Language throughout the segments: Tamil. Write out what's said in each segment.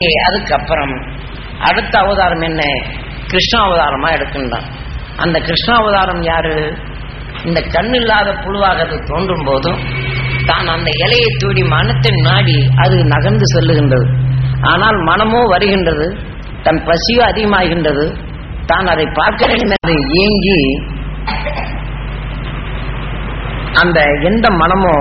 அதுக்கப்புறம் அடுத்த அவதாரம் என்ன கிருஷ்ண அவதாரமா எடுக்கின்றான் அந்த கிருஷ்ண அவதாரம் யாரு இந்த கண் இல்லாத புழுவாக அது தோன்றும் போதும் தான் அந்த இலையை தூடி மனத்தை நாடி அது நகர்ந்து செல்லுகின்றது ஆனால் மனமோ வருகின்றது தன் பசியோ அதிகமாகின்றது தான் அதை பார்க்க வேண்டும் என்று ஏங்கி அந்த எந்த மனமோ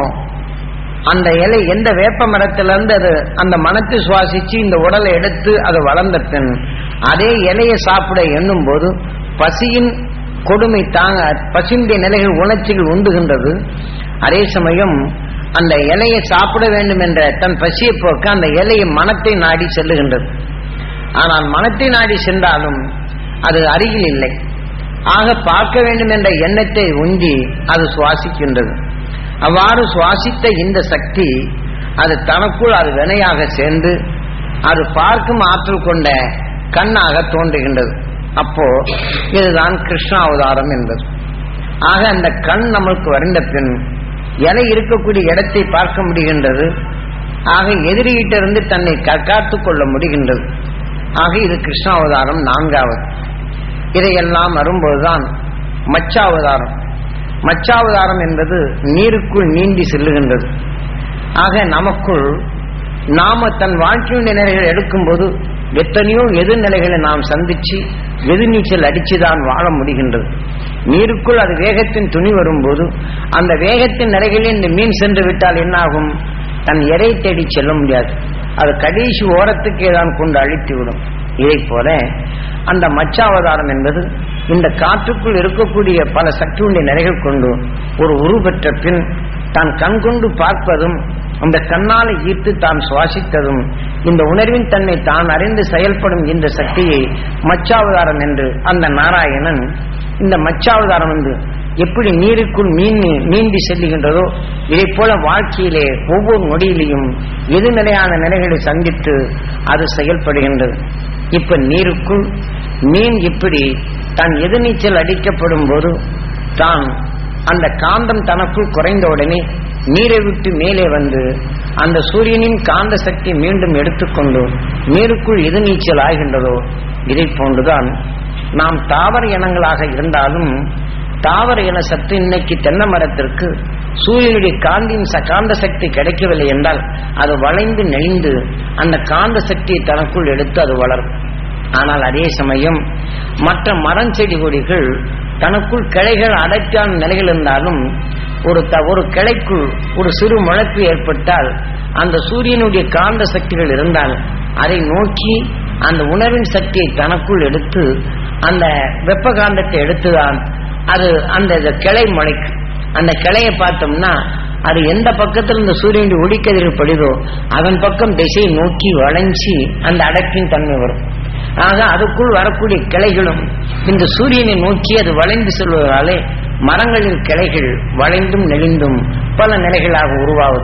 அந்த இலை எந்த வேப்ப மரத்திலிருந்து அது அந்த மனத்தை சுவாசிச்சு இந்த உடலை எடுத்து அது வளர்ந்த பின் அதே இலையை சாப்பிட எண்ணும் போது பசியின் கொடுமை தாங்க பசிந்த நிலைகள் உணர்ச்சிகள் உண்டுகின்றது அதே சமயம் அந்த இலையை சாப்பிட வேண்டும் என்ற தன் பசியை போக்க அந்த இலையை மனத்தை நாடி செல்லுகின்றது ஆனால் மனத்தை நாடி சென்றாலும் அது அருகில் இல்லை ஆக பார்க்க வேண்டும் என்ற எண்ணத்தை உந்தி அது சுவாசிக்கின்றது அவ்வாறு சுவாசித்த இந்த சக்தி அது தனக்குள் அது வினையாக சேர்ந்து அது பார்க்கும் ஆற்றல் கொண்ட கண்ணாக தோன்றுகின்றது அப்போ இதுதான் கிருஷ்ண அவதாரம் என்பது ஆக அந்த கண் நம்மளுக்கு வருந்த பின் இலை இருக்கக்கூடிய இடத்தை பார்க்க முடிகின்றது ஆக எதிரியிட்டிருந்து தன்னை காத்துக் கொள்ள முடிகின்றது ஆக இது கிருஷ்ண அவதாரம் நான்காவது இதையெல்லாம் வரும்போதுதான் மச்சாவதாரம் மச்சாவதாரம் என்பது நீருக்குள் நீந்தி செல்லுகின்றது ஆக நமக்குள் நாம தன் வாழ்க்கையுடைய நிலைகள் எடுக்கும்போது எத்தனையோ எதிர்நிலைகளை நாம் சந்திச்சு எதிர்நீச்சல் அடிச்சுதான் வாழ முடிகின்றது நீருக்குள் அது வேகத்தின் துணி வரும்போது அந்த வேகத்தின் நிலைகளில் இந்த மீன் சென்று விட்டால் என்னாகும் தன் எரை தேடி செல்ல முடியாது அது கடைசி ஓரத்துக்கே தான் கொண்டு அழித்து விடும் இதை போல அந்த மச்சாவதாரம் என்பது இந்த காற்றுக்குள் இருக்கக்கூடிய பல சக்தியுடைய நிலைகள் கொண்டு ஒரு உரு பெற்ற பின் தான் கண் கொண்டு பார்ப்பதும் அந்த கண்ணாலை ஈர்த்து தான் சுவாசித்ததும் இந்த உணர்வின் தன்னை தான் அறிந்து செயல்படும் இந்த சக்தியை மச்சாவதாரம் என்று அந்த நாராயணன் இந்த மச்சாவதாரம் வந்து எப்படி நீருக்குள் மீன் நீந்தி செல்லுகின்றதோ இதை போல வாழ்க்கையிலே ஒவ்வொரு நொடியிலையும் எதிர்நிலையான நிலைகளை சந்தித்து அது செயல்படுகின்றது இப்ப நீருக்குள் மீன் இப்படி தான் எதிர்நீச்சல் அடிக்கப்படும் போது தான் அந்த காந்தம் தனக்குள் குறைந்த உடனே நீரை விட்டு மேலே வந்து அந்த சூரியனின் காந்த சக்தி மீண்டும் எடுத்துக்கொண்டு நீருக்குள் எதிர்நீச்சல் ஆகின்றதோ இதை போன்றுதான் நாம் தாவர இனங்களாக இருந்தாலும் தாவர இன சத்து இன்னைக்கு தென்னை மரத்திற்கு சூரியனுடைய காந்தியின் காந்த சக்தி கிடைக்கவில்லை என்றால் அது வளைந்து நெளிந்து அந்த காந்த சக்தியை தனக்குள் எடுத்து அது வளரும் ஆனால் அதே சமயம் மற்ற மரம் செடி கொடிகள் தனக்குள் கிளைகள் அடர்த்தியான நிலைகள் இருந்தாலும் ஒரு த ஒரு கிளைக்குள் ஒரு சிறு முளைப்பு ஏற்பட்டால் அந்த சூரியனுடைய காந்த சக்திகள் இருந்தால் அதை நோக்கி அந்த உணர்வின் சக்தியை தனக்குள் எடுத்து அந்த வெப்ப காந்தத்தை எடுத்துதான் அது அந்த கிளை முளைக்கும் அந்த கிளையை பார்த்தோம்னா அது எந்த பக்கத்தில் இந்த சூரியனுடைய ஒளிக்கதிர்கள் படுதோ அதன் பக்கம் திசையை நோக்கி வளைஞ்சி அந்த அடக்கின் தன்மை வரும் ஆக அதுக்குள் வரக்கூடிய கிளைகளும் இந்த சூரியனை நோக்கி அது வளைந்து செல்வதாலே மரங்களின் கிளைகள் வளைந்தும் நெளிந்தும் பல நிலைகளாக உருவாகுது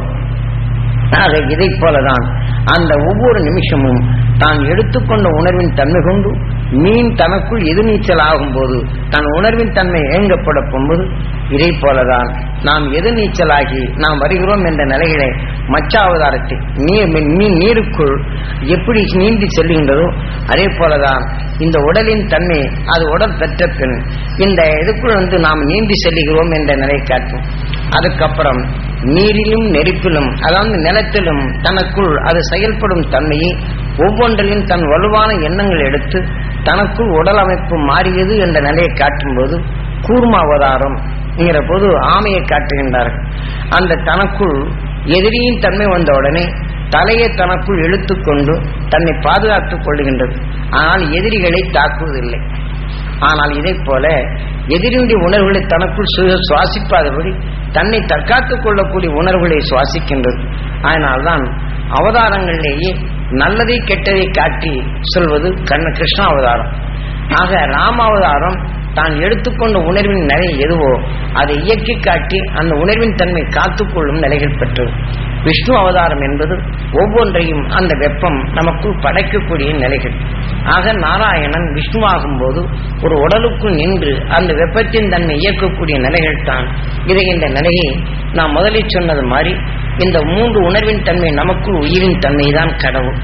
ஆக இதை போலதான் அந்த ஒவ்வொரு நிமிஷமும் தான் எடுத்துக்கொண்ட உணர்வின் தன்மை கொண்டு மீன் தனக்குள் எதிர்நீச்சல் ஆகும் போது தன் உணர்வின் தன்மை ஏங்கப்பட போகும்போது இதை போலதான் நாம் எதிர்நீச்சலாகி நாம் வருகிறோம் என்ற நிலைகளை மச்சாவதாரத்தை நீர் மீன் நீருக்குள் எப்படி நீந்தி செல்கின்றதோ அதே போலதான் இந்த உடலின் தன்மை அது உடல் பெற்ற பின் இந்த இதுக்குள் வந்து நாம் நீந்தி செல்லுகிறோம் என்ற நிலை காட்டும் அதுக்கப்புறம் நீரிலும் நெருப்பிலும் அதாவது நிலத்திலும் தனக்குள் அது செயல்படும் தன்மையை ஒவ்வொன்றிலும் தன் வலுவான எண்ணங்கள் எடுத்து தனக்குள் உடல் அமைப்பு மாறியது என்ற நிலையை காட்டும்போது கூர்ம அவதாரம் என்கிற போது ஆமையை காட்டுகின்றார்கள் அந்த தனக்குள் எதிரியின் தன்மை வந்த உடனே தலையை தனக்குள் இழுத்துக்கொண்டு தன்னை பாதுகாத்துக் கொள்ளுகின்றது ஆனால் எதிரிகளை தாக்குவதில்லை ஆனால் இதை போல எதிரினுடைய உணர்வுகளை தனக்குள் சுவாசிப்பாதபடி தன்னை தற்காத்துக் கொள்ளக்கூடிய உணர்வுகளை சுவாசிக்கின்றது அதனால்தான் அவதாரங்களிலேயே நல்லதை கெட்டதை காட்டி சொல்வது கண்ண கிருஷ்ண அவதாரம் ஆக ராம அவதாரம் தான் எடுத்துக்கொண்ட உணர்வின் நிலை எதுவோ அதை இயக்கி காட்டி அந்த உணர்வின் தன்மை காத்துக்கொள்ளும் நிலைகள் பெற்றது விஷ்ணு அவதாரம் என்பது ஒவ்வொன்றையும் அந்த வெப்பம் நமக்குள் படைக்கக்கூடிய நிலைகள் ஆக நாராயணன் விஷ்ணுவாகும் போது ஒரு உடலுக்குள் நின்று அந்த வெப்பத்தின் தன்மை இயக்கக்கூடிய நிலைகள் தான் இதை இந்த நிலையை நான் முதலில் சொன்னது மாதிரி இந்த மூன்று உணர்வின் தன்மை நமக்குள் உயிரின் தன்மை தான் கடவுள்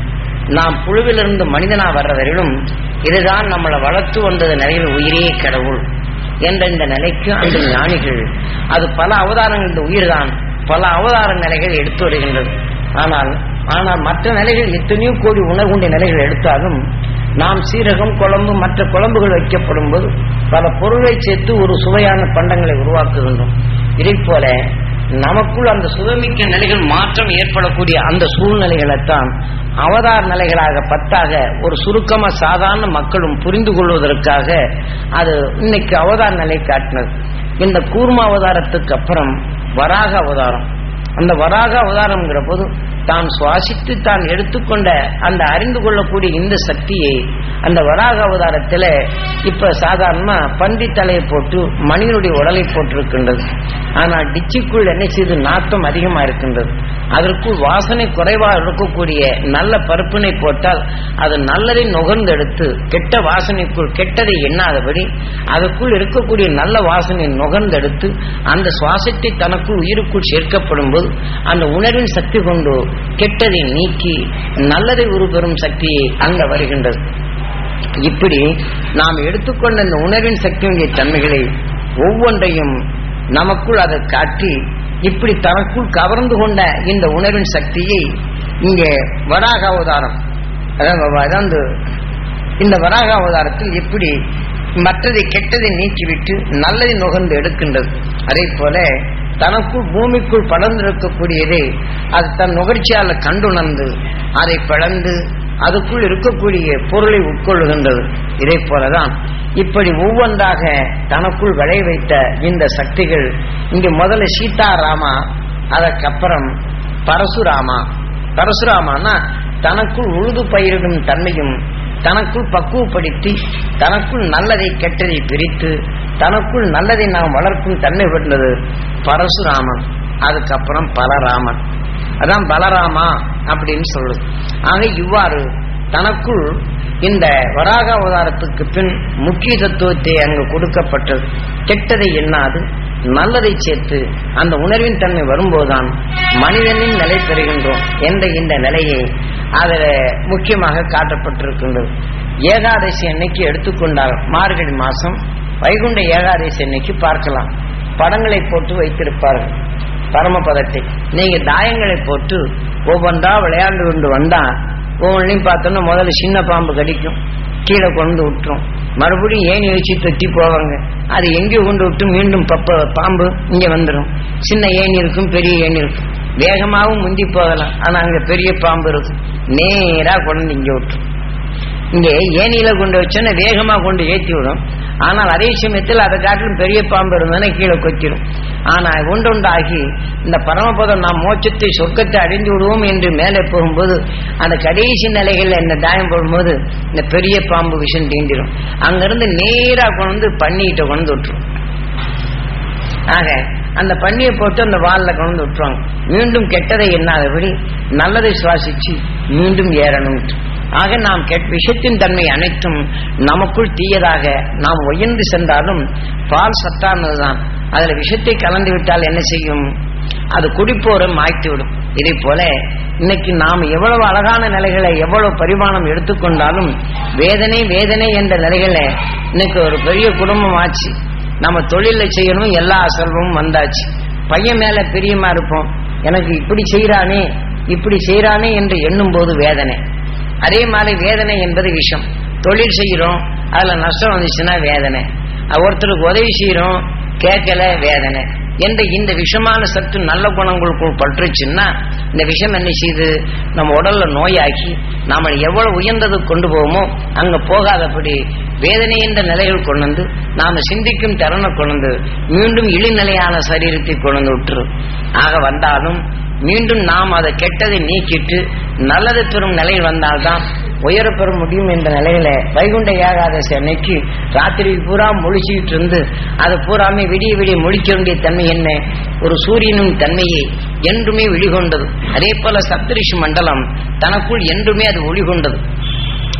நாம் புழுவிலிருந்து மனிதனா வர்ற வரையிலும் இதுதான் நம்மளை வளர்த்து வந்தது நிலையில் உயிரே கடவுள் என்ற இந்த நிலைக்கு அந்த ஞானிகள் அது பல அவதாரங்கள் இந்த உயிர்தான் பல அவதார நிலைகள் எடுத்து வருகின்றது ஆனால் ஆனால் மற்ற நிலைகள் எத்தனையோ கோடி உணர்வுண்ட நிலைகள் எடுத்தாலும் நாம் சீரகம் குழம்பு மற்ற குழம்புகள் வைக்கப்படும் போது பல பொருளை சேர்த்து ஒரு சுவையான பண்டங்களை உருவாக்குகின்றோம் இதை போல நமக்குள் அந்த சுதமிக்க நிலைகள் மாற்றம் ஏற்படக்கூடிய அந்த சூழ்நிலைகளைத்தான் அவதார் நிலைகளாக பத்தாக ஒரு சுருக்கமா சாதாரண மக்களும் புரிந்து கொள்வதற்காக அது இன்னைக்கு அவதார் நிலை காட்டினது இந்த கூர்ம அவதாரத்துக்கு அப்புறம் வராக அவதாரம் அந்த வராக அவதாரம்ங்கிற போது தான் சுவாசித்து தான் எடுத்துக்கொண்ட அந்த அறிந்து கொள்ளக்கூடிய இந்த சக்தியை அந்த வராக அவதாரத்தில் இப்ப சாதாரணமா பன்றி தலையை போட்டு மனிதனுடைய உடலை போட்டிருக்கின்றது ஆனால் டிச்சிக்குள் என்ன செய்து நாத்தம் அதிகமா இருக்கின்றது அதற்குள் வாசனை குறைவாக இருக்கக்கூடிய நல்ல பருப்பினை போட்டால் அது நல்லதை நுகர்ந்தெடுத்து கெட்ட வாசனைக்குள் கெட்டதை எண்ணாதபடி அதற்குள் இருக்கக்கூடிய நல்ல வாசனை நுகர்ந்தெடுத்து அந்த சுவாசத்தை தனக்குள் உயிருக்குள் சேர்க்கப்படும் போது அந்த உணர்வின் சக்தி கொண்டு கெட்டதை நீக்கி நல்லதை உருபெறும் சக்தியை அங்க வருகின்றது இப்படி நாம் எடுத்துக்கொண்ட இந்த உணர்வின் சக்தியுடைய தன்மைகளை ஒவ்வொன்றையும் நமக்குள் அதை காட்டி இப்படி தனக்குள் கவர்ந்து கொண்ட இந்த உணர்வின் சக்தியை இங்கே வராக அவதாரம் அதாவது இந்த வராக அவதாரத்தில் எப்படி மற்றதை கெட்டதை நீக்கிவிட்டு நல்லதை நுகர்ந்து எடுக்கின்றது அதே போல தனக்குள் பூமிக்குள் படர்ந்திருக்கக்கூடியதை அது தன் நுகர்ச்சியால கண்டுணர்ந்து அதை பிளந்து அதுக்குள் இருக்கக்கூடிய பொருளை உட்கொள்ளுகின்றது இதை போலதான் இப்படி ஒவ்வொன்றாக தனக்குள் விளை வைத்த இந்த சக்திகள் இங்கு முதல்ல சீதாராமா அதற்கப்புறம் பரசுராமா பரசுராமானா தனக்குள் உழுது பயிரிடும் தன்மையும் தனக்குள் பக்குவப்படுத்தி தனக்குள் நல்லதை கெட்டதை பிரித்து தனக்குள் நல்லதை நாம் வளர்க்கும் தன்மை பெற்றது பரசுராமன் அதுக்கப்புறம் பலராமன் அதான் பலராமா அப்படின்னு சொல்லுது ஆக இவ்வாறு தனக்குள் இந்த வராக அவதாரத்துக்கு பின் முக்கிய தத்துவத்தை அங்கு கொடுக்கப்பட்டது கெட்டதை எண்ணாது நல்லதை சேர்த்து அந்த உணர்வின் தன்மை வரும்போதுதான் மனிதனின் நிலை பெறுகின்றோம் என்ற இந்த நிலையை அதில் முக்கியமாக காட்டப்பட்டிருக்கின்றது ஏகாதசி அன்னைக்கு எடுத்துக்கொண்டால் மார்கழி மாசம் வைகுண்ட ஏகாதசி அன்னைக்கு பார்க்கலாம் படங்களை போட்டு வைத்திருப்பார்கள் பரமபதத்தை நீங்க தாயங்களை போட்டு ஒவ்வொன்றா விளையாண்டு கொண்டு வந்தா ஒவ்வொன்றையும் பார்த்தோம்னா முதல்ல சின்ன பாம்பு கடிக்கும் கீழே கொண்டு விட்டுரும் மறுபடியும் ஏணி வச்சு தொட்டி போவாங்க அது எங்கே கொண்டு விட்டு மீண்டும் பப்ப பாம்பு இங்க வந்துடும் சின்ன ஏணி இருக்கும் பெரிய ஏணி இருக்கும் வேகமாகவும் முந்தி போகலாம் ஆனா அங்க பெரிய பாம்பு இருக்கும் நேரா கொண்டு இங்க விட்டுரும் இங்க ஏணியில கொண்டு வச்சோன்னா வேகமா கொண்டு ஏற்றி விடும் ஆனால் அதே சமயத்தில் அதை காட்டிலும் பெரிய பாம்பு இருந்ததுன்னா கீழே கொத்திடும் ஆனா ஒன்றொன்றாகி இந்த பரமபதம் நாம் மோட்சத்தை சொர்க்கத்தை அடைந்து விடுவோம் என்று மேலே போகும்போது அந்த கடைசி நிலைகள்ல இந்த தாயம் போடும்போது இந்த பெரிய பாம்பு விஷம் தீண்டிடும் அங்கிருந்து நேரா கொண்டு வந்து பண்ணிக்கிட்ட கொண்டு விட்டுரும் ஆக அந்த பண்ணியை போட்டு அந்த வாலில் கொண்டு விட்டுருவாங்க மீண்டும் கெட்டதை எண்ணாதபடி நல்லதை சுவாசிச்சு மீண்டும் ஏறணும் ஆக நாம் கெட் விஷத்தின் தன்மை அனைத்தும் நமக்குள் தீயதாக நாம் உயர்ந்து சென்றாலும் பால் சத்தானதுதான் அதுல விஷத்தை கலந்து விட்டால் என்ன செய்யும் அது குடிப்போரை மாய்த்து விடும் இதே போல இன்னைக்கு நாம் எவ்வளவு அழகான நிலைகளை எவ்வளவு பரிமாணம் எடுத்துக்கொண்டாலும் வேதனை வேதனை என்ற நிலைகளை இன்னைக்கு ஒரு பெரிய குடும்பம் ஆச்சு நம்ம தொழில செய்யணும் எல்லா செல்வமும் வந்தாச்சு பையன் மேல பிரியமா இருப்போம் எனக்கு இப்படி செய்யறானே இப்படி செய்யறானே என்று எண்ணும் போது வேதனை அதே மாதிரி வேதனை என்பது விஷம் தொழில் செய்யறோம் அதுல நஷ்டம் வந்துச்சுன்னா வேதனை ஒருத்தருக்கு உதவி செய்யறோம் கேட்கல வேதனை என்ற இந்த விஷமான சத்து நல்ல குணங்களுக்குள் பற்றுச்சுன்னா இந்த விஷம் என்ன செய்யுது நம்ம உடல்ல நோயாக்கி நாம எவ்வளவு உயர்ந்தது கொண்டு போவோமோ அங்க போகாதபடி வேதனை என்ற நிலைகள் கொண்டு வந்து நாம சிந்திக்கும் திறனை கொண்டு வந்து மீண்டும் இழிநிலையான சரீரத்தை கொண்டு வந்து விட்டுரும் ஆக வந்தாலும் மீண்டும் நாம் அதை கெட்டதை நீக்கிட்டு நல்லது பெறும் நிலை வந்தால்தான் உயர பெற முடியும் என்ற நிலையில வைகுண்ட ஏகாதசி அன்னைக்கு ராத்திரி பூரா முழிச்சுக்கிட்டு இருந்து அது பூராமே விடிய விடிய முழிக்க வேண்டிய தன்மை என்ன ஒரு சூரியனின் தன்மையை என்றுமே வெளிகொண்டது அதே போல சப்தரிஷி மண்டலம் தனக்குள் என்றுமே அது ஒளிகொண்டது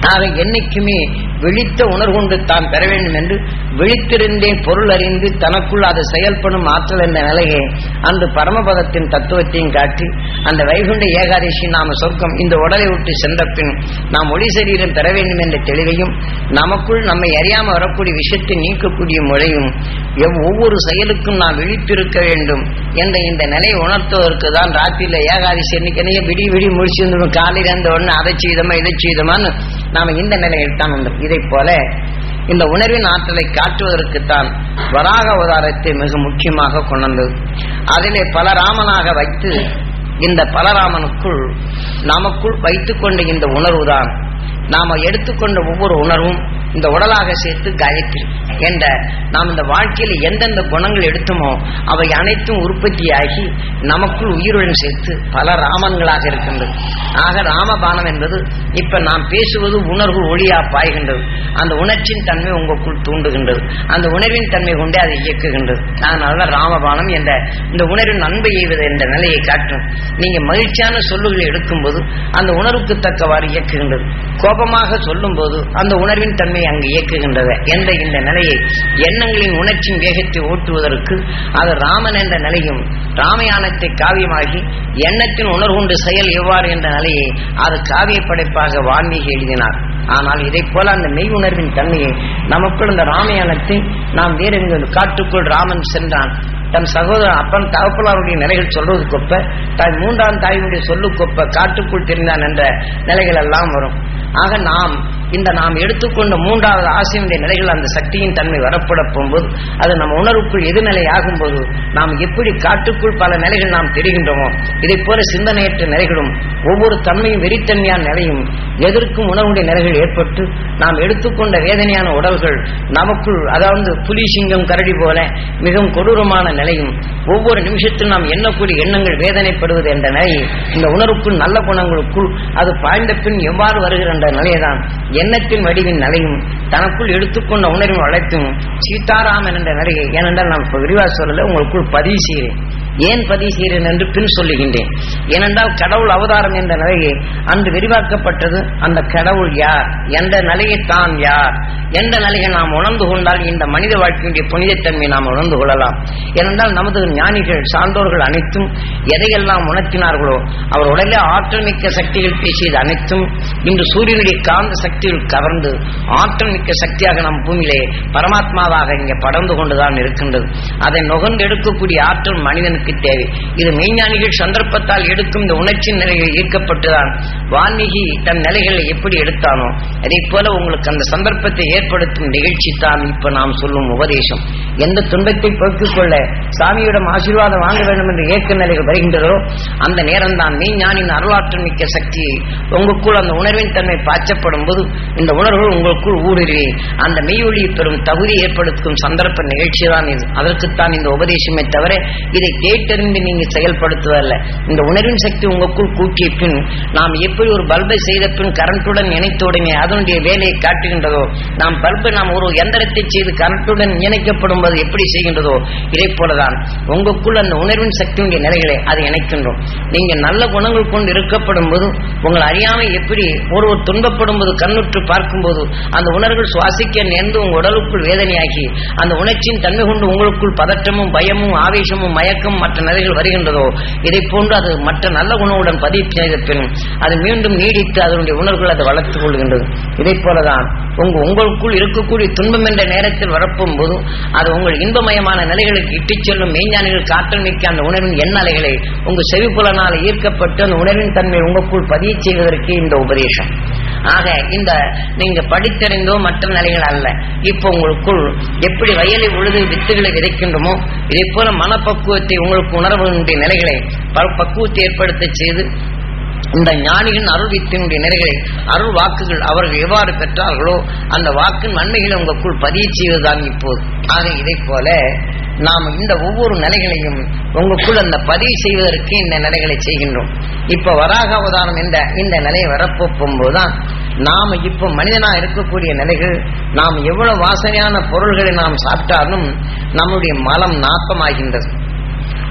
ஆக என்னைக்குமே விழித்த உணர்வுண்டு தான் பெற வேண்டும் என்று விழித்திருந்தேன் பொருள் அறிந்து தனக்குள் அது செயல்படும் ஆற்றல் என்ற நிலையை அந்த பரமபதத்தின் தத்துவத்தையும் காட்டி அந்த வைகுண்ட ஏகாதசி நாம சொர்க்கம் இந்த உடலை விட்டு சென்ற பின் நாம் ஒளி சரீரம் பெற வேண்டும் என்ற தெளிவையும் நமக்குள் நம்மை அறியாம வரக்கூடிய விஷயத்தை நீக்கக்கூடிய முறையும் எவ்- ஒவ்வொரு செயலுக்கும் நாம் விழித்திருக்க வேண்டும் என்ற இந்த நிலையை உணர்த்துவதற்கு தான் ராத்திரியில ஏகாதசி அன்னைக்கு விடி விடி முடிச்சிருந்தோம் காலையில இருந்த உடனே அதை செய்தோமா இதை செய்தோமான்னு நாம இந்த நிலையில் தான் உண்டு இதை போல இந்த உணர்வின் ஆற்றலை காட்டுவதற்குத்தான் வராக அவதாரத்தை மிக முக்கியமாக கொண்டது அதிலே பல ராமனாக வைத்து இந்த பலராமனுக்குள் நமக்குள் வைத்துக்கொண்ட இந்த உணர்வுதான் நாம எடுத்துக்கொண்ட ஒவ்வொரு உணர்வும் இந்த உடலாக சேர்த்து காயத்ரி என்ற நாம் இந்த வாழ்க்கையில் எந்தெந்த குணங்கள் எடுத்தோமோ அவை அனைத்தும் உற்பத்தியாகி நமக்குள் உயிருடன் சேர்த்து பல ராமன்களாக இருக்கின்றது ஆக ராமபானம் என்பது இப்ப நாம் பேசுவது உணர்வு ஒளியா பாய்கின்றது அந்த உணர்ச்சியின் தன்மை உங்களுக்குள் தூண்டுகின்றது அந்த உணர்வின் தன்மை கொண்டே அதை இயக்குகின்றது அதனால ராமபானம் என்ற இந்த உணர்வின் அன்பை எய்வது என்ற நிலையை காட்டும் நீங்க மகிழ்ச்சியான சொல்லுகளை எடுக்கும்போது அந்த உணர்வுக்கு தக்கவாறு இயக்குகின்றது கோபமாக சொல்லும்போது அந்த உணர்வின் தன்மை அங்கு இயக்குகின்றது என்ற இந்த நிலையை எண்ணங்களின் உணர்ச்சியின் வேகத்தை ஓட்டுவதற்கு அது ராமன் என்ற நிலையும் ராமயானத்தை காவியமாகி எண்ணத்தின் உணர்வுண்டு செயல் எவ்வாறு என்ற நிலையை அது காவிய படைப்பாக வான்மீகி எழுதினார் ஆனால் இதை போல அந்த மெய் உணர்வின் தன்மையை நமக்குள் இந்த ராமயானத்தை நாம் வேறு எங்கு காட்டுக்குள் ராமன் சென்றான் தன் சகோதரன் அப்பன் தகப்பலாருடைய நிலைகள் சொல்றதுக்கொப்ப தாய் மூன்றாம் தாயினுடைய சொல்லுக்கொப்ப காட்டுக்குள் தெரிந்தான் என்ற நிலைகள் எல்லாம் வரும் ஆக நாம் இந்த நாம் எடுத்துக்கொண்ட மூன்றாவது ஆசையினுடைய நிலைகள் அந்த சக்தியின் தன்மை வரப்பட போகும்போது அது நம்ம உணர்வுக்குள் எதிர்நிலை ஆகும்போது நாம் எப்படி காட்டுக்குள் பல நிலைகள் நாம் தெரிகின்றோமோ இதை போல சிந்தனையற்ற நிலைகளும் ஒவ்வொரு தன்மையும் வெறித்தன்மையான நிலையும் எதிர்க்கும் உணர்வுடைய நிலைகள் ஏற்பட்டு நாம் எடுத்துக்கொண்ட வேதனையான உடல்கள் நமக்குள் அதாவது புலி சிங்கம் கரடி போல மிகவும் கொடூரமான நிலையும் ஒவ்வொரு நிமிஷத்திலும் நாம் எண்ணக்கூடிய எண்ணங்கள் வேதனைப்படுவது என்ற நிலை இந்த உணர்வுக்குள் நல்ல குணங்களுக்குள் அது பாய்ந்த பின் எவ்வாறு வருகிற என்ற நிலையைதான் எண்ணத்தின் வடிவின் நிலையும் தனக்குள் எடுத்துக்கொண்ட உணர்வின் வளர்த்தும் சீதாராமன் என்ற நிலையை ஏனென்றால் நான் இப்ப விரிவா சொல்லல உங்களுக்குள் பதிவு செய்கிறேன் ஏன் பதிவு செய்கிறேன் என்று பின் சொல்லுகின்றேன் ஏனென்றால் கடவுள் அவதாரம் என்ற நிலையை அன்று விரிவாக்கப்பட்டது அந்த கடவுள் யார் என்ற நிலையை தான் யார் என்ற நிலையை நாம் உணர்ந்து கொண்டால் இந்த மனித வாழ்க்கையுடைய புனிதத்தன்மை நாம் உணர்ந்து கொள்ளலாம் ஏனென்றால் நமது ஞானிகள் சான்றோர்கள் அனைத்தும் எதையெல்லாம் உணர்த்தினார்களோ அவர் உடலே ஆற்றல் மிக்க சக்திகள் பேசியது அனைத்தும் இன்று சூரியனுடைய காந்த சக்தியில் கவர்ந்து ஆற்றல் மிக்க சக்தியாக நம் பூமியிலே பரமாத்மாவாக இங்கே படர்ந்து கொண்டுதான் இருக்கின்றது அதை நுகர்ந்து எடுக்கக்கூடிய ஆற்றல் மனிதனுக்கு தேவை இது மெய்ஞானிகள் சந்தர்ப்பத்தால் எடுக்கும் இந்த உணர்ச்சி நிலையில் ஈர்க்கப்பட்டுதான் வால்மீகி தன் நிலைகளை எப்படி எடுத்தானோ அதே போல உங்களுக்கு அந்த சந்தர்ப்பத்தை ஏற்படுத்தும் நிகழ்ச்சி தான் இப்ப நாம் சொல்லும் உபதேசம் எந்த துன்பத்தை போக்கிக் கொள்ள சாமியிடம் ஆசீர்வாதம் வாங்க வேண்டும் என்று ஏக்க நிலைகள் வருகின்றதோ அந்த நேரம் தான் மெய்ஞானின் அருளாற்றல் மிக்க சக்தியை உங்களுக்குள் அந்த உணர்வின் தன்மை பாய்ச்சப்படும் போது இந்த உணர்வுகள் உங்களுக்குள் ஊடுருவி அந்த மெய் ஒளியை பெறும் தகுதி ஏற்படுத்தும் சந்தர்ப்ப நிகழ்ச்சி தான் இது அதற்குத்தான் இந்த உபதேசமே தவிர இதை கேட்டறிந்து நீங்க செயல்படுத்துவதல்ல இந்த உணர்வின் சக்தி உங்களுக்குள் கூட்டிய பின் நாம் எப்படி ஒரு பல்பை செய்த பின் கரண்ட்டுடன் இணைத்த உடனே அதனுடைய வேலையை காட்டுகின்றதோ நாம் பல்பை நாம் ஒரு எந்திரத்தை செய்து கரண்ட்டுடன் இணைக்கப்படும் போது எப்படி செய்கின்றதோ இதே போலதான் உங்களுக்குள் அந்த உணர்வின் சக்தியுடைய நிலைகளை அதை இணைக்கின்றோம் நீங்க நல்ல குணங்கள் கொண்டு இருக்கப்படும் போது உங்களை அறியாம எப்படி ஒருவர் துன்பப்படும் போது கண்ணுற்று பார்க்கும்போது அந்த உணர்வுகள் சுவாசிக்க நேர்ந்து உங்க உடலுக்குள் வேதனையாகி அந்த உணர்ச்சியின் தன்மை கொண்டு உங்களுக்குள் பதற்றமும் பயமும் ஆவேசமும் மயக்கம் மற்ற நிலைகள் வருகின்றதோ இதை போன்று அது மற்ற நல்ல குணவுடன் பதிவு செய்த பின் அது மீண்டும் நீடித்து அதனுடைய உணர்வுகள் அதை வளர்த்துக் கொள்கின்றது இதை போலதான் உங்க உங்களுக்குள் இருக்கக்கூடிய துன்பம் என்ற நேரத்தில் வரப்பும் போது அது உங்கள் இன்பமயமான நிலைகளுக்கு இட்டுச் செல்லும் மெய்ஞானிகள் காற்றல் மிக்க அந்த உணர்வின் எண்ணலைகளை உங்க செவிப்புலனால் ஈர்க்கப்பட்டு அந்த உணர்வின் தன்மை உங்களுக்குள் பதிய செய்வதற்கு இந்த உபதேசம் ஆக இந்த நீங்க படித்தறிந்தோ மற்ற நிலைகள் அல்ல இப்போ உங்களுக்குள் எப்படி வயலை உழுது வித்துகளை விதைக்கின்றோமோ இதே போல மனப்பக்குவத்தை உங்களுக்கு உணர்வுடைய நிலைகளை ப- பக்குவத்தை ஏற்படுத்த செய்து இந்த ஞானிகளின் அருள் வித்தினுடைய நிலைகளை அருள் வாக்குகள் அவர்கள் எவ்வாறு பெற்றார்களோ அந்த வாக்கின் நன்மைகளை உங்களுக்குள் பதிய செய்வதுதான் இப்போது ஆக இதை போல நாம் இந்த ஒவ்வொரு நிலைகளையும் உங்களுக்குள் அந்த பதிவு செய்வதற்கு இந்த நிலைகளை செய்கின்றோம் இப்ப வராக அவதானம் என்ற இந்த நிலையை வரப்போகும்போதுதான் நாம இப்ப மனிதனா இருக்கக்கூடிய நிலைகள் நாம் எவ்வளவு வாசனையான பொருள்களை நாம் சாப்பிட்டாலும் நம்முடைய மலம் நாப்பமாகின்றது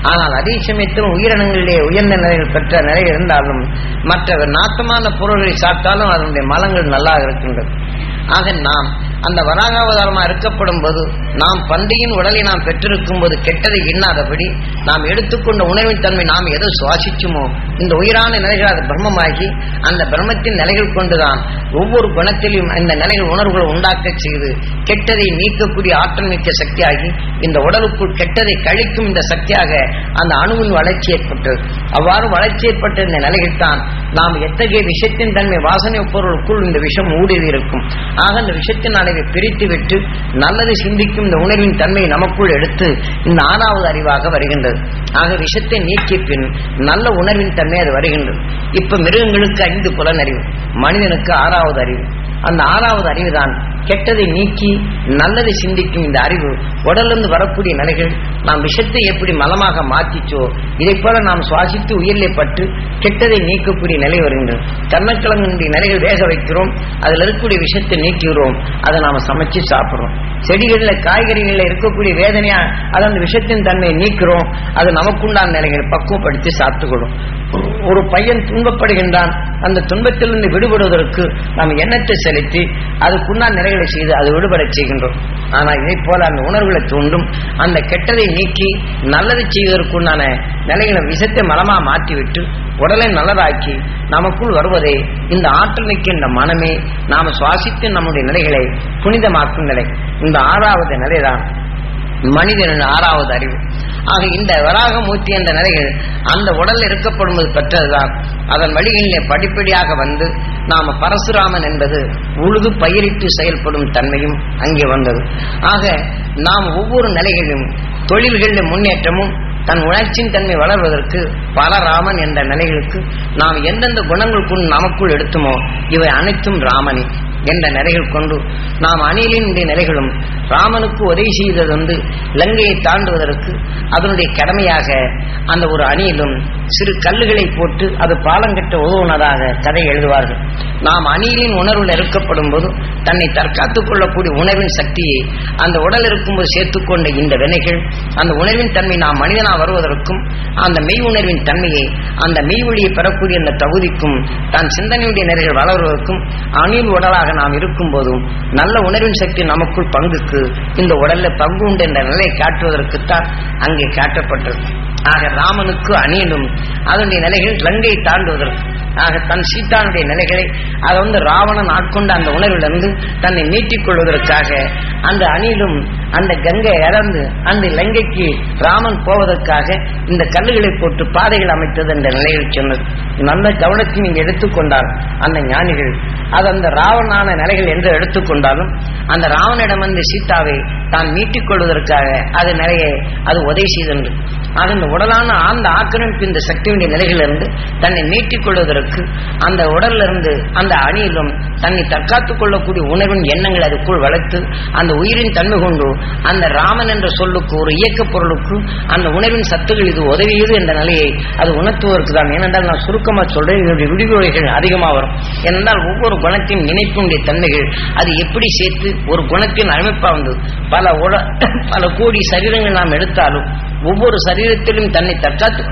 ஆனால் அதே சமயத்தில் உயிரினங்களிலே உயர்ந்த நிலையில் பெற்ற நிலை இருந்தாலும் மற்ற நாட்டமான பொருள்களை சாப்பிட்டாலும் அதனுடைய மலங்கள் நல்லா இருக்கின்றது ஆக நாம் அந்த வராகாவதாரமா இருக்கப்படும் போது நாம் பன்றியின் உடலை நாம் பெற்றிருக்கும் போது கெட்டதை எண்ணாதபடி நாம் எடுத்துக்கொண்ட உணர்வின் தன்மை நாம் எதை சுவாசிச்சுமோ இந்த உயிரான நிலைகள் அது பிரம்மமாகி அந்த பிரம்மத்தின் நிலைகள் கொண்டுதான் ஒவ்வொரு குணத்திலும் இந்த நிலைகள் உணர்வுகளை உண்டாக்க செய்து கெட்டதை நீக்கக்கூடிய ஆற்றல் மிக்க சக்தியாகி இந்த உடலுக்குள் கெட்டதை கழிக்கும் இந்த சக்தியாக அந்த அணுவின் வளர்ச்சி ஏற்பட்டது அவ்வாறு வளர்ச்சி ஏற்பட்ட இந்த நிலையில் தான் நாம் எத்தகைய விஷத்தின் தன்மை வாசனை பொருளுக்குள் இந்த விஷம் ஊடுருவி இருக்கும் ஆக அந்த விஷத்தின் அளவை பிரித்து விட்டு நல்லது சிந்திக்கும் இந்த உணர்வின் தன்மையை நமக்குள் எடுத்து இந்த ஆறாவது அறிவாக வருகின்றது ஆக விஷத்தை நீக்கிய பின் நல்ல உணர்வின் தன்மை அது வருகின்றது இப்ப மிருகங்களுக்கு ஐந்து புலனறிவு மனிதனுக்கு ஆறாவது அறிவு அந்த ஆறாவது அறிவு தான் கெட்டதை நீக்கி நல்லதை சிந்திக்கும் இந்த அறிவு உடலிருந்து வரக்கூடிய நிலைகள் நாம் விஷத்தை எப்படி மலமாக மாற்றிச்சோ இதை போல நாம் சுவாசித்து உயிரிலே பட்டு கெட்டதை நீக்கக்கூடிய நிலை வருகின்றது கர்ணக்கிழங்கினுடைய நிலைகள் வேக வைக்கிறோம் அதில் இருக்கக்கூடிய விஷத்தை நீக்கிறோம் அதை நாம சமைச்சு சாப்பிடுறோம் செடிகளில் காய்கறிகளில் இருக்கக்கூடிய வேதனையா அது அந்த விஷத்தின் தன்மையை நீக்கிறோம் அது நமக்குண்டான நிலைகளை பக்குவப்படுத்தி சாப்பிட்டுக்கொள்ளும் ஒரு பையன் துன்பப்படுகின்றான் அந்த துன்பத்திலிருந்து விடுபடுவதற்கு நாம் எண்ணத்தை செலுத்தி அதுக்குண்டான நிலைகளை செய்து அது விடுபடச் செய்கின்றோம் ஆனால் இதை போல அந்த உணர்வுகளை தூண்டும் அந்த கெட்டதை நீக்கி நல்லதை செய்வதற்குண்டான நிலைகளை விஷத்தை மலமா மாற்றிவிட்டு உடலை நல்லதாக்கி நமக்குள் வருவதே இந்த ஆற்றல் மிக்க இந்த மனமே நாம சுவாசித்து நம்முடைய நிலைகளை புனிதமாக்கும் நிலை இந்த ஆறாவது நிலைதான் மனிதனின் ஆறாவது அறிவு ஆக இந்த வராகமூர்த்தி என்ற நிலைகள் அந்த உடல் இருக்கப்படுவது பெற்றதுதான் அதன் வழிகளிலே படிப்படியாக வந்து நாம பரசுராமன் என்பது உழுது பயிரிட்டு செயல்படும் தன்மையும் அங்கே வந்தது ஆக நாம் ஒவ்வொரு நிலைகளிலும் தொழில்களில் முன்னேற்றமும் தன் உணர்ச்சியின் தன்மை வளர்வதற்கு பலராமன் என்ற நிலைகளுக்கு நாம் எந்தெந்த குணங்கள் நமக்குள் எடுத்துமோ இவை அனைத்தும் ராமனே என்ற நிலைகள் கொண்டு நாம் அணிலினுடைய நிலைகளும் ராமனுக்கு உதவி செய்தது வந்து இலங்கையை தாண்டுவதற்கு அதனுடைய கடமையாக அந்த ஒரு அணியிலும் சிறு கல்லுகளை போட்டு அது பாலங்கட்ட உதவுனதாக கதை எழுதுவார்கள் நாம் அணிலின் உணர்வில் இருக்கப்படும் போது தன்னை தற்காத்துக் கொள்ளக்கூடிய உணர்வின் சக்தியை அந்த உடல் இருக்கும்போது சேர்த்துக்கொண்ட இந்த வினைகள் அந்த உணர்வின் தன்மை நாம் மனிதனா வருவதற்கும் அந்த மெய் உணர்வின் தன்மையை அந்த மெய் ஒளியை பெறக்கூடிய அந்த தகுதிக்கும் தான் சிந்தனையுடைய நிறைகள் வளர்வதற்கும் அணில் உடலாக நாம் இருக்கும் போதும் நல்ல உணர்வின் சக்தி நமக்குள் பங்குக்கு இந்த உடல்ல பங்கு உண்டு என்ற நிலையை காட்டுவதற்குத்தான் அங்கே காட்டப்பட்டது ஆக ராமனுக்கு அணியலும் அதனுடைய நிலைகள் லங்கை தாண்டுவதற்கு ஆக தன் சீத்தானுடைய நிலைகளை அதை வந்து ராவணன் ஆட்கொண்ட அந்த உணர்விலிருந்து தன்னை நீட்டிக் கொள்வதற்காக அந்த அணிலும் அந்த கங்கை இறந்து அந்த இலங்கைக்கு ராமன் போவதற்காக இந்த கல்லுகளை போட்டு பாதைகள் அமைத்தது என்ற நிலையில் சொன்னது நல்ல கவனத்தை நீங்க எடுத்துக்கொண்டால் அந்த ஞானிகள் அது அந்த ராவணான நிலைகள் என்று எடுத்துக்கொண்டாலும் அந்த ராவனிடம் வந்து சீதாவை தான் மீட்டிக் கொள்வதற்காக அது நிலையை அது உதவி செய்தது ஆக இந்த உடலான ஆழ்ந்த ஆக்கிரமிப்பு இந்த சக்தியுடைய நிலைகளிலிருந்து தன்னை நீட்டிக் கொள்வதற்கு அந்த உடல்ல இருந்து அந்த அணியிலும் தன்னை தற்காத்துக் கொள்ளக்கூடிய உணர்வின் எண்ணங்களை அதுக்குள் வளர்த்து அந்த உயிரின் தன்மை கொண்டு அந்த ராமன் என்ற சொல்லுக்கு ஒரு இயக்க பொருளுக்கு அந்த உணர்வின் சத்துகள் இது உதவியது என்ற நிலையை அது உணர்த்துவதற்கு தான் ஏனென்றால் நான் சுருக்கமா சொல்றேன் இதனுடைய விடுமுறைகள் அதிகமாக வரும் ஏனென்றால் ஒவ்வொரு குணத்தின் நினைப்புடைய தன்மைகள் அது எப்படி சேர்த்து ஒரு குணத்தின் அமைப்பா வந்து பல உட பல கோடி சரீரங்கள் நாம் எடுத்தாலும் ஒவ்வொரு சரீரத்திலும் தன்னை தற்காத்து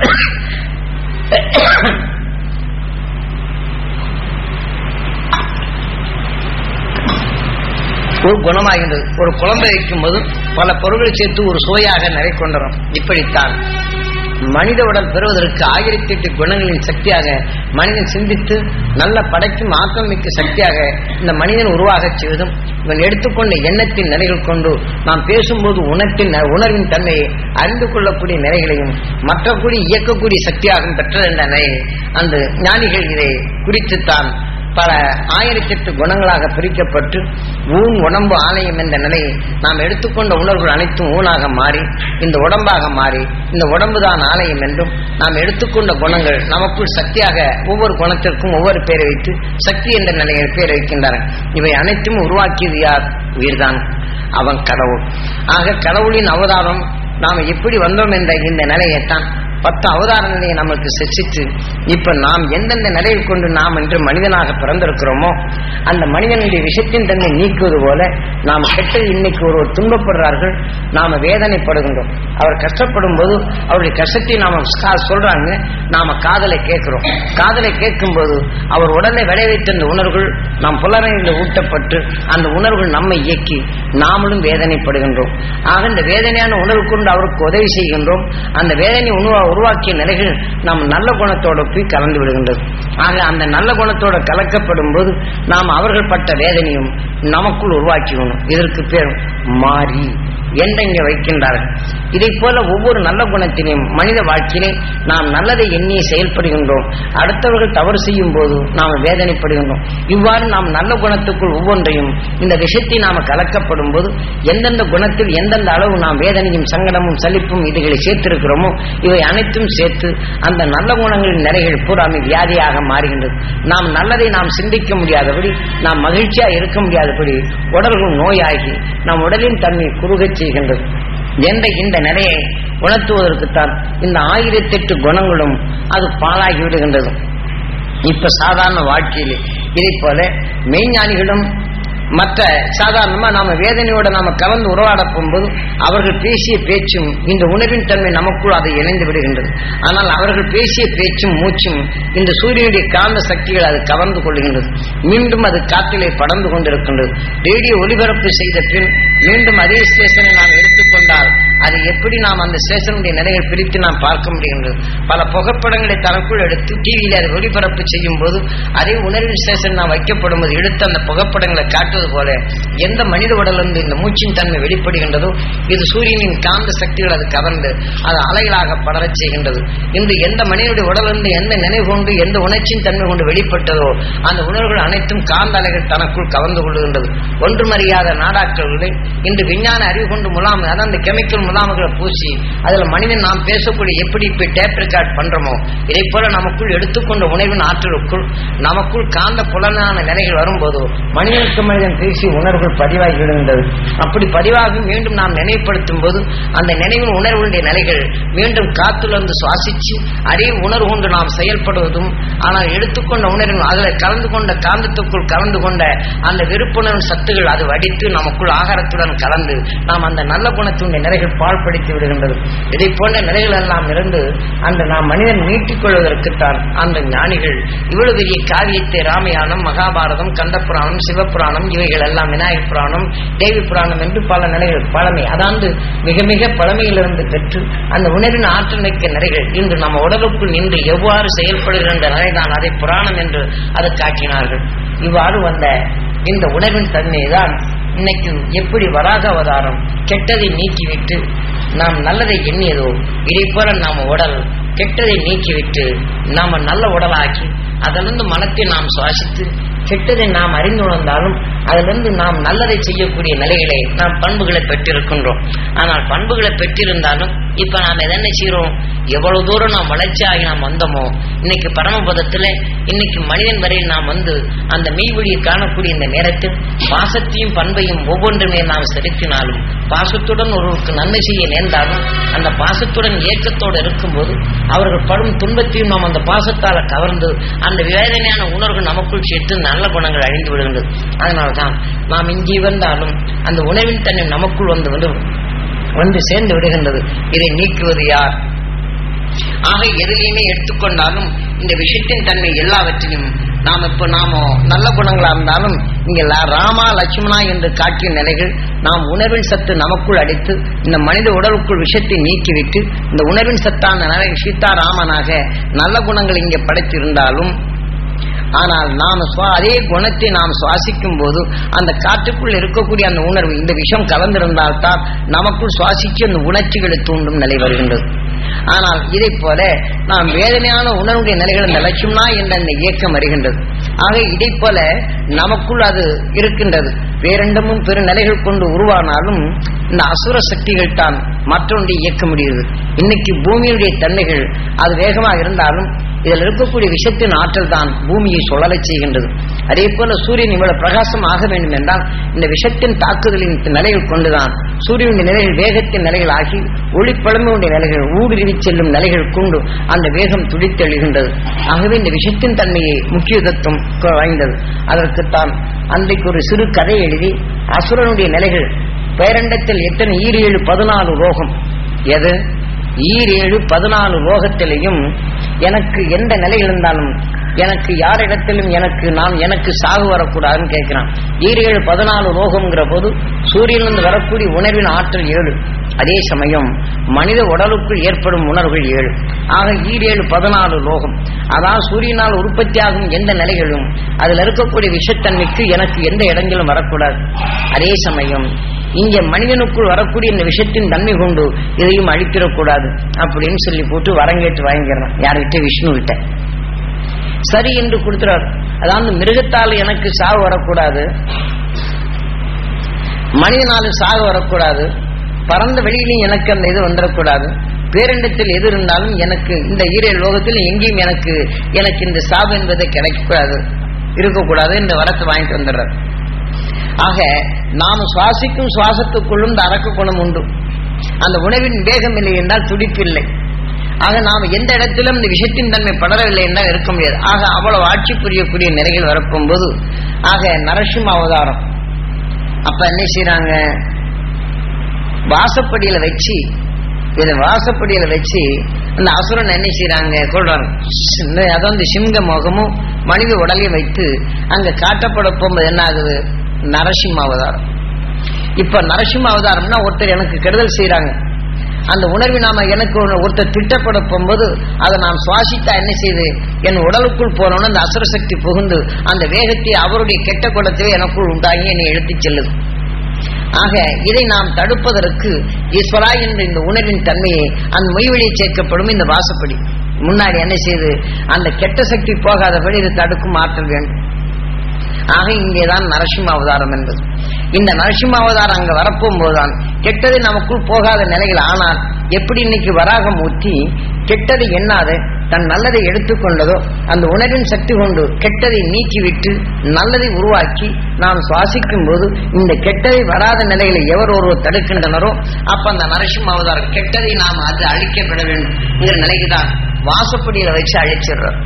ஒரு குணமாகின்றது ஒரு குழம்பை வைக்கும் போது பல பொருட்களை சேர்த்து ஒரு சுவையாக நிறை கொண்டரும் இப்படித்தான் மனித உடல் பெறுவதற்கு ஆயிரத்தி எட்டு குணங்களின் சக்தியாக மனிதன் சிந்தித்து நல்ல படைக்கும் ஆக்கம் மிக்க சக்தியாக இந்த மனிதன் உருவாகச் செய்வதும் இவன் எடுத்துக்கொண்ட எண்ணத்தின் நிலைகள் கொண்டு நாம் பேசும்போது உணர்த்தின் உணர்வின் தன்மையை அறிந்து கொள்ளக்கூடிய நிலைகளையும் மற்றக்கூடிய இயக்கக்கூடிய சக்தியாகவும் பெற்றது என்ற நிலையை அந்த ஞானிகள் இதை குறித்துத்தான் பல ஆயிரத்தெட்டு குணங்களாக பிரிக்கப்பட்டு ஊன் உடம்பு ஆலயம் என்ற நிலையை நாம் எடுத்துக்கொண்ட உணர்வுகள் அனைத்தும் ஊனாக மாறி இந்த உடம்பாக மாறி இந்த உடம்பு தான் ஆலயம் என்றும் நாம் எடுத்துக்கொண்ட குணங்கள் நமக்குள் சக்தியாக ஒவ்வொரு குணத்திற்கும் ஒவ்வொரு பேரை வைத்து சக்தி என்ற நிலையில் பேர் வைக்கின்றனர் இவை அனைத்தும் உருவாக்கியது யார் உயிர்தான் அவன் கடவுள் ஆக கடவுளின் அவதாரம் நாம் எப்படி வந்தோம் என்ற இந்த நிலையைத்தான் பத்து அவதார நிலையை நமக்கு சிச்சிட்டு இப்ப நாம் எந்தெந்த நிலையில் கொண்டு நாம் இன்று மனிதனாக பிறந்திருக்கிறோமோ அந்த மனிதனுடைய விஷயத்தின் தன்மை நீக்குவது போல நாம் கெட்டது இன்னைக்கு ஒருவர் துன்பப்படுறார்கள் நாம வேதனைப்படுகின்றோம் அவர் கஷ்டப்படும் போது அவருடைய கஷ்டத்தை நாம கா- சொல்றாங்க நாம காதலை கேட்கிறோம் காதலை கேட்கும் போது அவர் உடலை விளைவித்த அந்த உணர்வுகள் நாம் புலனையில் ஊட்டப்பட்டு அந்த உணர்வுகள் நம்மை இயக்கி நாமளும் வேதனைப்படுகின்றோம் ஆக இந்த வேதனையான உணர்வு கொண்டு அவருக்கு உதவி செய்கின்றோம் அந்த வேதனை உணவா உருவாக்கிய நிலைகள் நாம் நல்ல குணத்தோட போய் கலந்து விடுகின்றது ஆக அந்த நல்ல குணத்தோட கலக்கப்படும் போது நாம் அவர்கள் பட்ட வேதனையும் நமக்குள் உருவாக்கிக்கணும் இதற்கு பேர் மாறி என்று இங்கே வைக்கின்றார்கள் இதை போல ஒவ்வொரு நல்ல குணத்தினையும் மனித வாழ்க்கையிலே நாம் நல்லதை எண்ணி செயல்படுகின்றோம் அடுத்தவர்கள் தவறு செய்யும் போது நாம் வேதனைப்படுகின்றோம் இவ்வாறு நாம் நல்ல குணத்துக்குள் ஒவ்வொன்றையும் இந்த விஷயத்தை நாம கலக்கப்படும் போது எந்தெந்த குணத்தில் எந்தெந்த அளவு நாம் வேதனையும் சங்கடமும் சலிப்பும் இதுகளை சேர்த்திருக்கிறோமோ இவை அனைத்தும் சேர்த்து அந்த நல்ல குணங்களின் நிறைகள் பூராமே வியாதியாக மாறுகின்றது நாம் நல்லதை நாம் சிந்திக்க முடியாதபடி நாம் மகிழ்ச்சியா இருக்க முடியாதபடி உடல்கள் நோயாகி நம் உடலின் தன்மை குறுகச் செய்கின்றது என்ற இந்த நிலையை உணர்த்துவதற்குத்தான் இந்த ஆயிரத்தெட்டு குணங்களும் அது பாழாகி விடுகின்றது இப்ப சாதாரண வாழ்க்கையிலே இதை போல மெய்ஞானிகளும் மற்ற சாதாரணமா நாம வேதனையோட நாம கலந்து உறவாட போகும்போது அவர்கள் பேசிய பேச்சும் இந்த உணர்வின் தன்மை நமக்குள் அதை இணைந்து விடுகின்றது ஆனால் அவர்கள் பேசிய பேச்சும் மூச்சும் இந்த சூரியனுடைய காந்த சக்திகள் அது கவர்ந்து கொள்கின்றது மீண்டும் அது காற்றிலே படர்ந்து கொண்டிருக்கின்றது ரேடியோ ஒலிபரப்பு செய்த பின் மீண்டும் அதே ஸ்டேஷனை நாம் எடுத்துக்கொண்டால் அது எப்படி நாம் அந்த ஸ்டேஷனுடைய நிலையை பிரித்து நாம் பார்க்க முடிகின்றது பல புகைப்படங்களை தனக்குள் எடுத்து டிவியில் அதை ஒளிபரப்பு செய்யும் போது அதே உணர்வின் ஸ்டேஷன் நாம் வைக்கப்படும் போது எடுத்து அந்த புகைப்படங்களை காட்டுவது போல எந்த மனித உடலிருந்து இந்த மூச்சின் தன்மை வெளிப்படுகின்றதோ இது சூரியனின் காந்த சக்திகள் அது கவர்ந்து அது அலைகளாக படரச் செய்கின்றது இன்று எந்த மனிதனுடைய உடலிருந்து எந்த நினைவு கொண்டு எந்த உணர்ச்சியின் தன்மை கொண்டு வெளிப்பட்டதோ அந்த உணர்வுகள் அனைத்தும் காந்த அலைகள் தனக்குள் கவர்ந்து கொள்கின்றது ஒன்றுமறியாத நாடாக்களை இன்று விஞ்ஞான அறிவு கொண்டு முலாம் அதான் அந்த கெமிக்கல் முலாம்களை பூசி அதுல மனிதன் நாம் பேசக்கூடிய எப்படி இப்ப டேப் ரெக்கார்ட் பண்றோமோ இதை போல நமக்குள் எடுத்துக்கொண்ட உணர்வின் ஆற்றலுக்குள் நமக்குள் காந்த புலனான நிலைகள் வரும்போது மனிதனுக்கு மனிதன் பேசி உணர்வுகள் பதிவாகி விடுகின்றது அப்படி பதிவாகி மீண்டும் நாம் நினைவுபடுத்தும் போது அந்த நினைவின் உணர்வுடைய நிலைகள் மீண்டும் காத்துலர்ந்து சுவாசிச்சு அதே உணர்வு கொண்டு நாம் செயல்படுவதும் ஆனால் எடுத்துக்கொண்ட உணர்வின் அதில் கலந்து கொண்ட காந்தத்துக்குள் கலந்து கொண்ட அந்த விருப்புணர்வு சத்துகள் அது வடித்து நமக்குள் ஆகாரத்துடன் கலந்து நாம் அந்த நல்ல குணத்தினுடைய நிலைகள் பாழ்படுத்தி விடுகின்றது இதை போன்ற நிலைகள் எல்லாம் இருந்து அந்த நாம் மனிதன் மீட்டிக் கொள்வதற்குத்தான் அந்த ஞானிகள் இவ்வளவு பெரிய காவியத்தை ராமாயணம் மகாபாரதம் கந்தபுராணம் சிவபுராணம் இவைகள் எல்லாம் விநாயகர் புராணம் தேவி புராணம் என்று பல நிலைகள் பழமை அதாவது மிக மிக பழமையிலிருந்து பெற்று அந்த உணர்வின் ஆற்றல் மிக்க நிலைகள் இன்று நம்ம உடலுக்குள் நின்று எவ்வாறு செயல்படுகின்ற நிலைதான் அதை புராணம் என்று அதை காட்டினார்கள் இவ்வாறு வந்த இந்த உணர்வின் தன்மைதான் இன்னைக்கு எப்படி வராக அவதாரம் கெட்டதை நீக்கிவிட்டு நாம் நல்லதை எண்ணியதோ இதை போல நாம உடல் கெட்டதை நீக்கிவிட்டு நாம நல்ல உடலாக்கி அதிலிருந்து மனத்தை நாம் சுவாசித்து கெட்டதை நாம் அறிந்து உணர்ந்தாலும் அதிலிருந்து நாம் நல்லதை செய்யக்கூடிய நிலையிலே நாம் பண்புகளை பெற்றிருக்கின்றோம் ஆனால் பண்புகளை பெற்றிருந்தாலும் இப்ப நாம் எதனை செய்யறோம் எவ்வளவு தூரம் நாம் வளர்ச்சி ஆகி நாம் வந்தோமோ இன்னைக்கு பரமபதத்துல இன்னைக்கு மனிதன் வரையில் நாம் வந்து அந்த மெய்வழியை காணக்கூடிய இந்த நேரத்தில் பாசத்தையும் பண்பையும் ஒவ்வொன்றுமே நாம் செலுத்தினாலும் பாசத்துடன் ஒருவருக்கு நன்மை செய்ய நேர்ந்தாலும் அந்த பாசத்துடன் ஏக்கத்தோடு இருக்கும்போது அவர்கள் படும் துன்பத்தையும் நாம் அந்த பாசத்தால கவர்ந்து அந்த வேதனையான உணர்வு நமக்குள் சேர்த்து நல்ல குணங்கள் அழிந்து விடுகின்றது அதனால்தான் நாம் இங்கே வந்தாலும் அந்த உணவின் தன்னை நமக்குள் வந்து வந்து வந்து சேர்ந்து விடுகின்றது இதை நீக்குவது யார் ஆக எதிலையுமே எடுத்துக்கொண்டாலும் இந்த விஷயத்தின் தன்மை எல்லாவற்றிலும் நாம் இப்ப நாம நல்ல குணங்களா இருந்தாலும் இங்க லா- ராமா லட்சுமணா என்று காட்டிய நிலைகள் நாம் உணர்வின் சத்து நமக்குள் அடித்து இந்த மனித உடலுக்குள் விஷத்தை நீக்கிவிட்டு இந்த உணர்வின் சத்தான நிலை சீதா ராமனாக நல்ல குணங்கள் இங்கே படைத்திருந்தாலும் ஆனால் நாம் சுவா- அதே குணத்தை நாம் சுவாசிக்கும் போது அந்த காற்றுக்குள் இருக்கக்கூடிய அந்த உணர்வு இந்த விஷம் கலந்திருந்தால்தான் நமக்குள் சுவாசிச்சு அந்த உணர்ச்சிகளை தூண்டும் நிலை வருகின்றது ஆனால் இதை போல நாம் வேதனையான உணர்வுடைய நிலைகள் இந்த லட்சுமணா என்ற அந்த இயக்கம் வருகின்றது ஆக இதை போல நமக்குள் அது இருக்கின்றது பேரண்டமும் பெரு நிலைகள் கொண்டு உருவானாலும் இந்த அசுர சக்திகள் தான் மற்றொன்றை இயக்க முடியுது இன்னைக்கு பூமியுடைய தன்மைகள் அது வேகமாக இருந்தாலும் இதில் இருக்கக்கூடிய விஷத்தின் ஆற்றல் தான் பூமியை சுழலச் செய்கின்றது அதே போல சூரியன் இவ்வளவு பிரகாசம் ஆக வேண்டும் என்றால் இந்த விஷத்தின் தாக்குதலின் நிலைகள் கொண்டுதான் சூரியனுடைய நிலைகள் வேகத்தின் நிலைகள் ஆகி ஒளிப்பழமையுடைய நிலைகள் ஊடுருவி செல்லும் நிலைகள் கொண்டு அந்த வேகம் துடித்தெழுகின்றது ஆகவே இந்த விஷத்தின் தன்மையை முக்கியத்துவம் வாய்ந்தது அதற்குத்தான் அன்றைக்கு ஒரு சிறு கதை எழுதி அசுரனுடைய நிலைகள் பேரண்டத்தில் எத்தனை ஈர் ஏழு பதினாலு ரோகம் எது ஈர் ஏழு பதினாலு ரோகத்திலையும் எனக்கு எந்த நிலை இருந்தாலும் எனக்கு யாரிடத்திலும் எனக்கு நான் எனக்கு சாகு வரக்கூடாதுன்னு கேட்கிறான் ஈர் ஏழு பதினாலு ரோகம்ங்கிற போது சூரியனிலிருந்து வரக்கூடிய உணர்வின் ஆற்றல் ஏழு அதே சமயம் மனித உடலுக்குள் ஏற்படும் உணர்வுகள் ஏழு ஆக ஈரேழு பதினாலு லோகம் அதாவது சூரியனால் உற்பத்தியாகும் எந்த நிலைகளும் அதில் இருக்கக்கூடிய விஷத்தன்மைக்கு எனக்கு எந்த இடங்களும் வரக்கூடாது அதே சமயம் இங்கே மனிதனுக்குள் வரக்கூடிய இந்த விஷத்தின் தன்மை கொண்டு இதையும் அழித்திடக்கூடாது அப்படின்னு சொல்லி போட்டு வரங்கேட்டு வாங்கிக்கிறான் யார்கிட்ட விஷ்ணு கிட்ட சரி என்று கொடுத்துறார் அதாவது மிருகத்தால் எனக்கு சாவு வரக்கூடாது மனிதனாலும் சாகு வரக்கூடாது பறந்த வெளியிலையும் எனக்கு அந்த இது வந்துடக்கூடாது பேரண்டத்தில் எது இருந்தாலும் எனக்கு இந்த ஈரேழு லோகத்தில் எங்கேயும் எனக்கு எனக்கு இந்த சாவு என்பது கிடைக்கக்கூடாது இருக்கக்கூடாது இந்த வரத்தை வாங்கிட்டு வந்துடுறார் ஆக நாம் சுவாசிக்கும் சுவாசத்துக்குள்ளும் இந்த அரக்க குணம் உண்டு அந்த உணவின் வேகம் இல்லை என்றால் துடிப்பில்லை ஆக நாம் எந்த இடத்திலும் இந்த விஷயத்தின் தன்மை படரவில்லை என்றால் இருக்க முடியாது ஆக அவ்வளவு ஆட்சி புரியக்கூடிய நிலைகள் வரப்போகும்போது ஆக நரசிம்ம அவதாரம் அப்ப என்ன செய்யறாங்க வாசப்படியில வச்சு இதை வாசப்படியில வச்சு அந்த அசுரன் என்ன செய்யறாங்க கொள்றாங்க அதான் இந்த சிங்க முகமும் மனித உடலையும் வைத்து அங்க காட்டப்பட போகும்போது என்ன ஆகுது நரசிம்ம அவதாரம் இப்ப நரசிம்ம அவதாரம்னா ஒருத்தர் எனக்கு கெடுதல் செய்யறாங்க அந்த உணர்வு நாம எனக்கு ஒருத்தர் திட்டப்பட போகும்போது அதை நாம் சுவாசித்தா என்ன செய்து என் உடலுக்குள் போனோன்னு அந்த அசுர சக்தி புகுந்து அந்த வேகத்தை அவருடைய கெட்ட குணத்தை எனக்குள் உண்டாகி என்னை எழுத்துச் செல்லுது ஆக இதை நாம் தடுப்பதற்கு ஈஸ்வரா என்ற இந்த உணர்வின் தன்மையை அந்த மொய்வழியை சேர்க்கப்படும் இந்த வாசப்படி முன்னாடி என்ன செய்து அந்த கெட்ட சக்தி போகாதபடி இது தடுக்கும் ஆற்றல் வேண்டும் ஆக இங்கேதான் நரசிம்ம அவதாரம் என்பது இந்த நரசிம்ம அவதாரம் அங்க வரப்போகும்போதுதான் கெட்டது நமக்குள் போகாத நிலைகள் ஆனால் எப்படி இன்னைக்கு வராகம் ஊற்றி கெட்டது எண்ணாது தன் நல்லதை எடுத்துக்கொண்டதோ அந்த உணர்வின் சக்தி கொண்டு கெட்டதை நீக்கிவிட்டு நல்லதை உருவாக்கி நாம் சுவாசிக்கும் போது இந்த கெட்டதை வராத நிலையில எவர் ஒருவர் தடுக்கின்றனரோ அப்ப அந்த நரசிம்ம அவதாரம் கெட்டதை நாம் அது அழிக்கப்பட வேண்டும் என்கிற நிலைக்கு தான் வாசப்படியில வச்சு அழிச்சிடுறோம்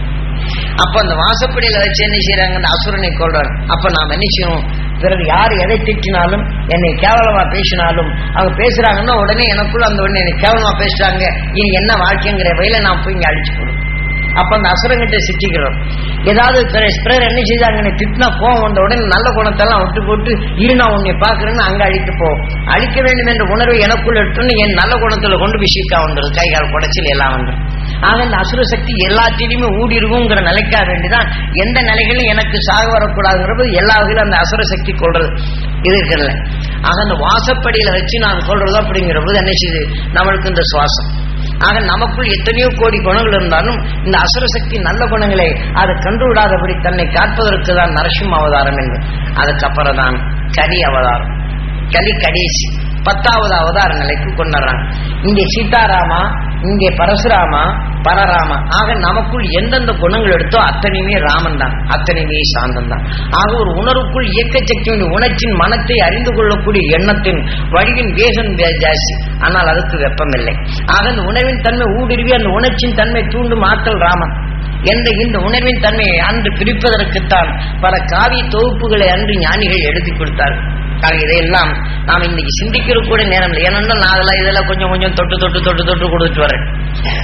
அப்ப அந்த வாசப்படியில வச்சு என்ன செய்யறாங்க அந்த அசுரனை கொள்றாங்க அப்ப நாம் என்ன செய்யணும் பிறகு யார் எதை திட்டினாலும் என்னை கேவலமா பேசினாலும் அவங்க பேசுறாங்கன்னா உடனே எனக்குள்ள அந்த உடனே என்னை கேவலமா பேசுறாங்க இனி என்ன வாழ்க்கைங்கிற வயல நான் போய் இங்க அழிச்சு போடும் அப்ப அந்த அசுரங்கிட்ட சிட்டிக்கிறோம் ஏதாவது பிறர் என்ன செய்தாங்க திட்டினா போவோம் வந்த உடனே நல்ல குணத்தெல்லாம் விட்டு போட்டு இரு நான் உன்னை பாக்குறேன்னு அங்க அழித்து போவோம் அழிக்க வேண்டும் என்ற உணர்வு எனக்குள்ள எடுத்துன்னு என் நல்ல குணத்துல கொண்டு விஷிக்கா வந்துடும் கை கால் குடைச்சல் எல்லாம் வந்துடும் ஆக இந்த அசுர சக்தி எல்லாத்திலையுமே ஊடி இருக்குங்கிற நிலைக்கா வேண்டிதான் எந்த நிலைகளும் எனக்கு சாக வரக்கூடாதுங்கிறது எல்லா வகையிலும் அந்த அசுர சக்தி கொள்றது இது இருக்கிறது ஆக அந்த வாசப்படியில வச்சு நான் கொள்றது அப்படிங்கிற போது என்ன செய்யுது நம்மளுக்கு இந்த சுவாசம் ஆக நமக்குள் எத்தனையோ கோடி குணங்கள் இருந்தாலும் இந்த அசுர சக்தி நல்ல குணங்களை அதை கண்டுவிடாதபடி தன்னை காப்பதற்கு தான் நரசிம்ம அவதாரம் என்று அதுக்கப்புறம் தான் கலி அவதாரம் கலி கடைசி பத்தாவது அவதார நிலைக்கு கொண்டுறாங்க இங்கே சீதாராமா இங்கே பரசுராமா பரராமா ஆக நமக்குள் எந்தெந்த குணங்கள் எடுத்தோ அத்தனையுமே ராமன் தான் அத்தனையுமே சாந்தம் தான் ஆக ஒரு உணர்வுக்குள் இயக்க சக்தியின் உணர்ச்சின் மனத்தை அறிந்து கொள்ளக்கூடிய எண்ணத்தின் வடிவின் வேகம் வே- ஜாஸ்தி ஆனால் அதுக்கு வெப்பம் இல்லை ஆக அந்த உணர்வின் தன்மை ஊடுருவி அந்த உணர்ச்சியின் தன்மை தூண்டும் ஆற்றல் ராமன் என்ற இந்த உணர்வின் தன்மையை அன்று பிரிப்பதற்குத்தான் பல காவிய தொகுப்புகளை அன்று ஞானிகள் எழுதி கொடுத்தார்கள் ஆக இதையெல்லாம் நாம் இன்னைக்கு சிந்திக்கிற கூட நேரம் இல்லை ஏனென்றால் நான் அதெல்லாம் இதெல்லாம் கொஞ்சம் கொஞ்சம் தொட்டு தொட்டு தொட்டு தொட்டு கொடுத்துட்டு வரேன்